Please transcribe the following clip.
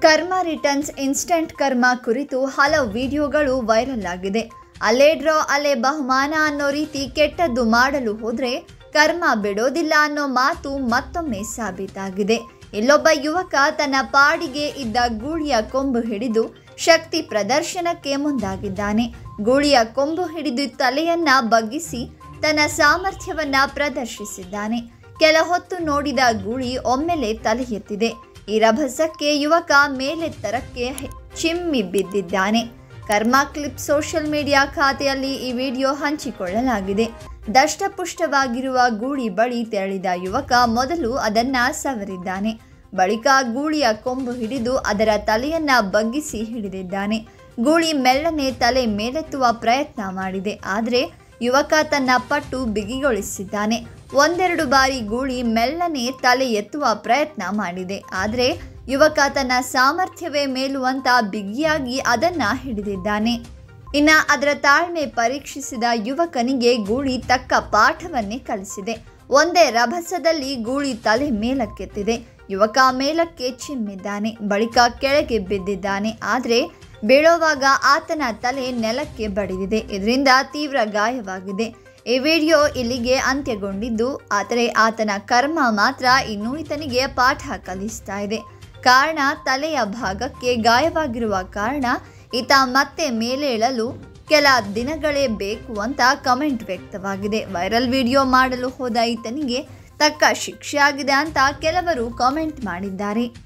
ಕರ್ಮ returns instant ಕರ್ಮ ಕುರಿತು ಹಲವು ವಿಡಿಯೋಗಳು ವೈರಲ್ ಆಗಿದೆ ಅಲೆ ಡ್ರಾ ಅಲೆ ಬಹುಮಾನ ಅನ್ನೋ ರೀತಿ ಕೆಟ್ಟದ್ದು ಮಾಡಲು ಹೋದ್ರೆ ಕರ್ಮ ಬಿಡೋದಿಲ್ಲ ಅನ್ನೋ ಮಾತು ಮತ್ತೊಮ್ಮೆ ಸಾಬೀತಾಗಿದೆ ಇಲ್ಲೊಬ್ಬ ಯುವಕ ತನ್ನ ಪಾಡಿಗೆ ಇದ್ದ ಗೂಳಿಯ ಕೊಂಬು ಹಿಡಿದು ಶಕ್ತಿ ಪ್ರದರ್ಶನಕ್ಕೆ ಮುಂದಾಗಿದ್ದಾನೆ ಗೂಳಿಯ ಕೊಂಬು ಹಿಡಿದು ತಲೆಯನ್ನ ಬಗ್ಗಿಸಿ ತನ್ನ ಸಾಮರ್ಥ್ಯವನ್ನ ಪ್ರದರ್ಶಿಸಿದ್ದಾನೆ ಕೆಲ ಹೊತ್ತು ನೋಡಿದ ಗೂಳಿ ಒಮ್ಮೆಲೆ ತಲೆ ಎತ್ತಿದೆ ಈ ರಭಸಕ್ಕೆ ಯುವಕ ಮೇಲೆತ್ತರಕ್ಕೆ ಹೆ- ಚಿಮ್ಮಿ ಬಿದ್ದಿದ್ದಾನೆ ಕರ್ಮ ಕ್ಲಿಪ್ ಸೋಷಿಯಲ್ ಮೀಡಿಯಾ ಖಾತೆಯಲ್ಲಿ ಈ ವಿಡಿಯೋ ಹಂಚಿಕೊಳ್ಳಲಾಗಿದೆ ದಷ್ಟಪುಷ್ಟವಾಗಿರುವ ಗೂಳಿ ಬಳಿ ತೆರಳಿದ ಯುವಕ ಮೊದಲು ಅದನ್ನ ಸವರಿದ್ದಾನೆ ಬಳಿಕ ಗೂಳಿಯ ಕೊಂಬು ಹಿಡಿದು ಅದರ ತಲೆಯನ್ನ ಬಗ್ಗಿಸಿ ಹಿಡಿದಿದ್ದಾನೆ ಗೂಳಿ ಮೆಲ್ಲನೆ ತಲೆ ಮೇಲೆತ್ತುವ ಪ್ರಯತ್ನ ಮಾಡಿದೆ ಆದರೆ ಯುವಕ ತನ್ನ ಪಟ್ಟು ಬಿಗಿಗೊಳಿಸಿದ್ದಾನೆ ಒಂದೆರಡು ಬಾರಿ ಗೂಳಿ ಮೆಲ್ಲನೆ ತಲೆ ಎತ್ತುವ ಪ್ರಯತ್ನ ಮಾಡಿದೆ ಆದರೆ ಯುವಕ ತನ್ನ ಸಾಮರ್ಥ್ಯವೇ ಮೇಲುವಂತ ಬಿಗಿಯಾಗಿ ಅದನ್ನ ಹಿಡಿದಿದ್ದಾನೆ ಇನ್ನ ಅದರ ತಾಳ್ಮೆ ಪರೀಕ್ಷಿಸಿದ ಯುವಕನಿಗೆ ಗೂಳಿ ತಕ್ಕ ಪಾಠವನ್ನೇ ಕಲಿಸಿದೆ ಒಂದೇ ರಭಸದಲ್ಲಿ ಗೂಳಿ ತಲೆ ಮೇಲಕ್ಕೆತ್ತಿದೆ ಯುವಕ ಮೇಲಕ್ಕೆ ಚಿಮ್ಮಿದ್ದಾನೆ ಬಳಿಕ ಕೆಳಗೆ ಬಿದ್ದಿದ್ದಾನೆ ಆದರೆ ಬೀಳೋವಾಗ ಆತನ ತಲೆ ನೆಲಕ್ಕೆ ಬಡಿದಿದೆ ಇದರಿಂದ ತೀವ್ರ ಗಾಯವಾಗಿದೆ ಈ ವಿಡಿಯೋ ಇಲ್ಲಿಗೆ ಅಂತ್ಯಗೊಂಡಿದ್ದು ಆದರೆ ಆತನ ಕರ್ಮ ಮಾತ್ರ ಇನ್ನೂ ಈತನಿಗೆ ಪಾಠ ಕಲಿಸ್ತಾ ಇದೆ ಕಾರಣ ತಲೆಯ ಭಾಗಕ್ಕೆ ಗಾಯವಾಗಿರುವ ಕಾರಣ ಈತ ಮತ್ತೆ ಮೇಲೇಳಲು ಕೆಲ ದಿನಗಳೇ ಬೇಕು ಅಂತ ಕಮೆಂಟ್ ವ್ಯಕ್ತವಾಗಿದೆ ವೈರಲ್ ವಿಡಿಯೋ ಮಾಡಲು ಹೋದ ಈತನಿಗೆ ತಕ್ಕ ಶಿಕ್ಷೆ ಆಗಿದೆ ಅಂತ ಕೆಲವರು ಕಾಮೆಂಟ್ ಮಾಡಿದ್ದಾರೆ